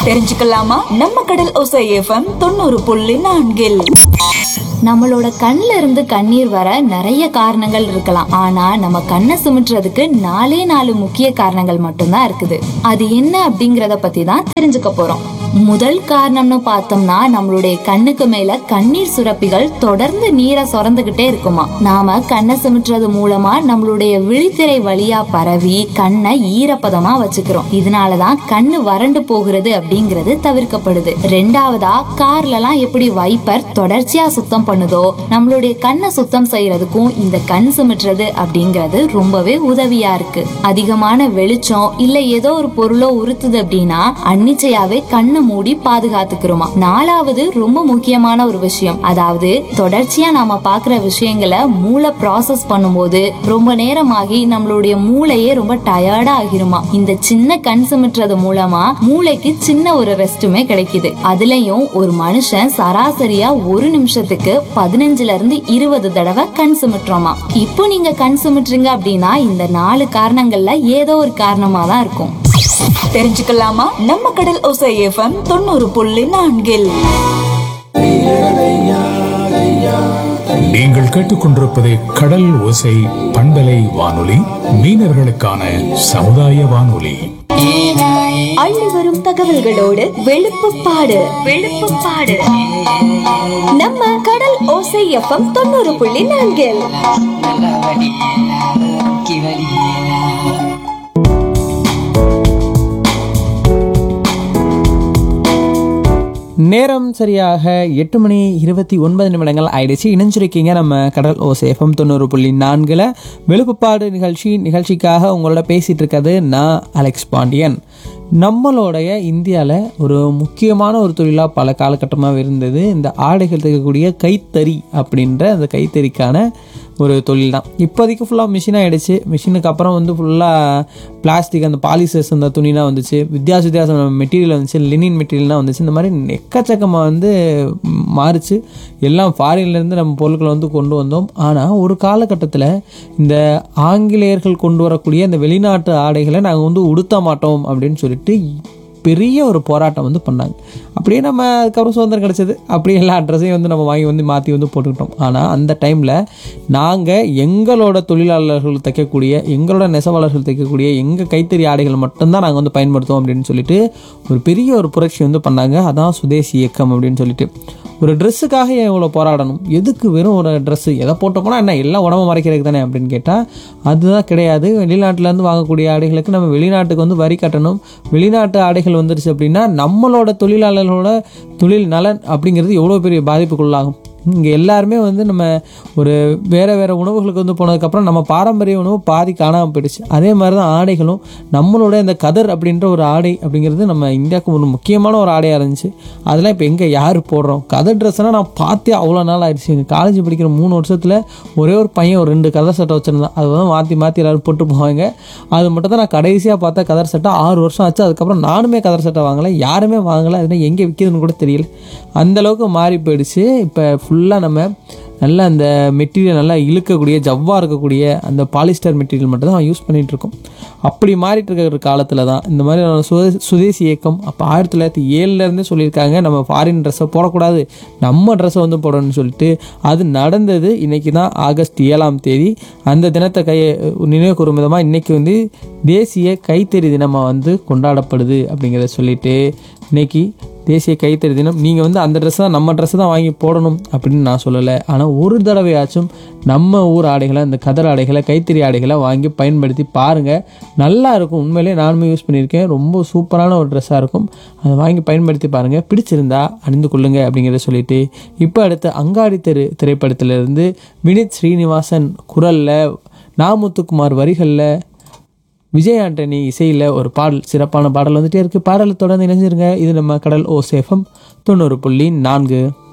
தெரிஞ்சுக்கலாமா நம்ம கடல் ஒசை எஃப்எம் தொண்ணூறு புள்ளி நான்கில் நம்மளோட கண்ல இருந்து கண்ணீர் வர நிறைய காரணங்கள் இருக்கலாம் ஆனா நம்ம கண்ணை சுமிட்டுறதுக்கு நாலே நாலு முக்கிய காரணங்கள் மட்டும்தான் இருக்குது அது என்ன அப்படிங்கறத பத்தி தான் தெரிஞ்சுக்க போறோம் முதல் காரணம்னு பார்த்தோம்னா நம்மளுடைய கண்ணுக்கு மேல கண்ணீர் சுரப்பிகள் தொடர்ந்து நீரை சுரந்துகிட்டே இருக்குமா நாம கண்ணை சுமிட்டுறது மூலமா நம்மளுடைய விழித்திரை வழியா பரவி கண்ணை ஈரப்பதமா வச்சுக்கிறோம் இதனாலதான் கண்ணு வறண்டு போகிறது அப்படிங்கிறது தவிர்க்கப்படுது ரெண்டாவதா கார்ல எல்லாம் எப்படி வைப்பர் தொடர்ச்சியா சுத்தம் பண்ணுதோ நம்மளுடைய கண்ணை சுத்தம் செய்யறதுக்கும் இந்த கண் சுமிட்டுறது அப்படிங்கிறது ரொம்பவே உதவியா இருக்கு அதிகமான வெளிச்சம் இல்ல ஏதோ ஒரு பொருளோ உறுத்துது அப்படின்னா அன்னிச்சையாவே கண்ணை மூடி பாதுகாத்துக்கிறோமா நாலாவது ரொம்ப முக்கியமான ஒரு விஷயம் அதாவது தொடர்ச்சியா நாம பாக்குற விஷயங்களை மூளை ப்ராசஸ் பண்ணும்போது ரொம்ப நேரமாகி நம்மளுடைய மூளையே ரொம்ப டயர்டா ஆகிருமா இந்த சின்ன கண் சுமிட்டுறது மூலமா மூளைக்கு சின்ன ஒரு ரெஸ்ட்டுமே கிடைக்குது அதுலயும் ஒரு மனுஷன் சராசரியா ஒரு நிமிஷத்துக்கு பதினஞ்சுல இருந்து இருபது தடவை கண் சுமிட்டுறோமா இப்போ நீங்க கண் சுமிட்டுறீங்க அப்படின்னா இந்த நாலு காரணங்கள்ல ஏதோ ஒரு காரணமா தான் இருக்கும் தெரிஞ்சுக்கலாமா நம்ம கடல் ஒசை எஃப்எம் தொண்ணூறு புள்ளி நான்கில் நீங்கள் கேட்டுக்கொண்டிருப்பது கடல் ஓசை பண்பலை வானொலி மீனவர்களுக்கான சமுதாய வானொலி அள்ளி வரும் தகவல்களோடு வெளுப்புப்பாடு வெளுப்புப்பாடு நம்ம கடல் ஓசை எஃப்எம் தொண்ணூறு புள்ளி நான்கில் நேரம் சரியாக எட்டு மணி இருபத்தி ஒன்பது நிமிடங்கள் ஆயிடுச்சு இணைஞ்சிருக்கீங்க நம்ம கடல் ஓசேஃபம் தொண்ணூறு புள்ளி நான்கில் வெளுப்புப்பாடு நிகழ்ச்சி நிகழ்ச்சிக்காக உங்களோட பேசிகிட்டு இருக்கிறது நான் அலெக்ஸ் பாண்டியன் நம்மளோடைய இந்தியாவில் ஒரு முக்கியமான ஒரு தொழிலாக பல காலகட்டமாக இருந்தது இந்த ஆடைகள் தைக்கக்கூடிய கைத்தறி அப்படின்ற அந்த கைத்தறிக்கான ஒரு தொழில் தான் இப்போதைக்கு ஃபுல்லாக மிஷின் ஆகிடுச்சு மிஷினுக்கு அப்புறம் வந்து ஃபுல்லாக பிளாஸ்டிக் அந்த பாலிசர்ஸ் அந்த துணிலாம் வந்துச்சு வித்தியாச வித்தியாச மெட்டீரியல் வந்துச்சு லினின் மெட்டீரியல்லாம் வந்துச்சு இந்த மாதிரி எக்கச்சக்கமாக வந்து மாறிச்சு எல்லாம் ஃபாரின்லேருந்து நம்ம பொருட்களை வந்து கொண்டு வந்தோம் ஆனால் ஒரு காலகட்டத்தில் இந்த ஆங்கிலேயர்கள் கொண்டு வரக்கூடிய இந்த வெளிநாட்டு ஆடைகளை நாங்கள் வந்து உடுத்த மாட்டோம் அப்படின்னு சொல்லிட்டு பெரிய ஒரு போராட்டம் வந்து பண்ணாங்க அப்படியே நம்ம அதுக்கப்புறம் சுதந்திரம் கிடச்சது அப்படியே எல்லா அட்ரஸையும் வந்து நம்ம வாங்கி வந்து மாற்றி வந்து போட்டுக்கிட்டோம் ஆனால் அந்த டைமில் நாங்கள் எங்களோட தொழிலாளர்கள் தைக்கக்கூடிய எங்களோட நெசவாளர்கள் தைக்கக்கூடிய எங்கள் கைத்தறி ஆடைகள் மட்டும்தான் நாங்கள் வந்து பயன்படுத்துவோம் அப்படின்னு சொல்லிட்டு ஒரு பெரிய ஒரு புரட்சி வந்து பண்ணாங்க அதான் சுதேசி இயக்கம் அப்படின்னு சொல்லிட்டு ஒரு ட்ரெஸ்ஸுக்காக ஏன் இவ்வளோ போராடணும் எதுக்கு வெறும் ஒரு ட்ரெஸ்ஸு எதை போட்ட போனால் என்ன எல்லாம் உடம்பு மறைக்கிறதுக்கு தானே அப்படின்னு கேட்டால் அதுதான் கிடையாது வெளிநாட்டிலேருந்து வாங்கக்கூடிய ஆடைகளுக்கு நம்ம வெளிநாட்டுக்கு வந்து வரி கட்டணும் வெளிநாட்டு ஆடைகள் வந்துருச்சு அப்படின்னா நம்மளோட தொழிலாளர்களோட தொழில் நலன் அப்படிங்கிறது எவ்வளோ பெரிய பாதிப்புக்குள்ளாகும் இங்கே எல்லாருமே வந்து நம்ம ஒரு வேறு வேறு உணவுகளுக்கு வந்து போனதுக்கப்புறம் நம்ம பாரம்பரிய உணவு பாதி காணாமல் போயிடுச்சு அதே மாதிரி தான் ஆடைகளும் நம்மளோட இந்த கதர் அப்படின்ற ஒரு ஆடை அப்படிங்கிறது நம்ம இந்தியாவுக்கு ஒரு முக்கியமான ஒரு ஆடையாக இருந்துச்சு அதெல்லாம் இப்போ எங்கே யார் போடுறோம் கதர் ட்ரெஸ்னால் நான் பார்த்தே அவ்வளோ நாள் ஆயிடுச்சு எங்கள் காலேஜ் படிக்கிற மூணு வருஷத்தில் ஒரே ஒரு பையன் ஒரு ரெண்டு கதர் சட்டை வச்சுருந்தான் அது வந்து மாற்றி மாற்றி எல்லோரும் போட்டு போவாங்க அது மட்டும் தான் நான் கடைசியாக பார்த்தா கதர் சட்டை ஆறு வருஷம் ஆச்சு அதுக்கப்புறம் நானுமே கதர் சட்டை வாங்கலை யாருமே வாங்கலை அதுனா எங்கே விற்கிதுன்னு கூட தெரியல அந்தளவுக்கு மாறி போயிடுச்சு இப்போ ஃபுல்லாக நம்ம நல்லா அந்த மெட்டீரியல் நல்லா இழுக்கக்கூடிய ஜவ்வாக இருக்கக்கூடிய அந்த பாலிஸ்டர் மெட்டீரியல் மட்டும் தான் யூஸ் பண்ணிகிட்டு இருக்கோம் அப்படி மாறிட்டு இருக்கிற காலத்தில் தான் இந்த மாதிரி சுதே சுதேசி இயக்கம் அப்போ ஆயிரத்தி தொள்ளாயிரத்தி ஏழுலேருந்தே சொல்லியிருக்காங்க நம்ம ஃபாரின் ட்ரெஸ்ஸை போடக்கூடாது நம்ம ட்ரெஸ்ஸை வந்து போடணும்னு சொல்லிட்டு அது நடந்தது இன்றைக்கி தான் ஆகஸ்ட் ஏழாம் தேதி அந்த தினத்தை கை நினைவு கூறும் விதமாக இன்றைக்கி வந்து தேசிய கைத்தறி தினமாக வந்து கொண்டாடப்படுது அப்படிங்கிறத சொல்லிட்டு இன்னைக்கு தேசிய கைத்தறி தினம் நீங்கள் வந்து அந்த ட்ரெஸ் தான் நம்ம ட்ரெஸ் தான் வாங்கி போடணும் அப்படின்னு நான் சொல்லலை ஆனால் ஒரு தடவையாச்சும் நம்ம ஊர் ஆடைகளை இந்த கதர் ஆடைகளை கைத்தறி ஆடைகளை வாங்கி பயன்படுத்தி பாருங்கள் நல்லா இருக்கும் உண்மையிலே நானுமே யூஸ் பண்ணியிருக்கேன் ரொம்ப சூப்பரான ஒரு ட்ரெஸ்ஸாக இருக்கும் அதை வாங்கி பயன்படுத்தி பாருங்கள் பிடிச்சிருந்தா அணிந்து கொள்ளுங்க அப்படிங்கிறத சொல்லிட்டு இப்போ அடுத்து அங்காடி தெரு திரைப்படத்திலிருந்து வினித் ஸ்ரீனிவாசன் குரலில் நாமுத்துக்குமார் வரிகளில் விஜய் ஆண்டனி இசையில் ஒரு பாடல் சிறப்பான பாடல் வந்துட்டே இருக்குது பாடலை தொடர்ந்து இணைஞ்சிருங்க இது நம்ம கடல் ஓ சேஃபம் தொண்ணூறு புள்ளி நான்கு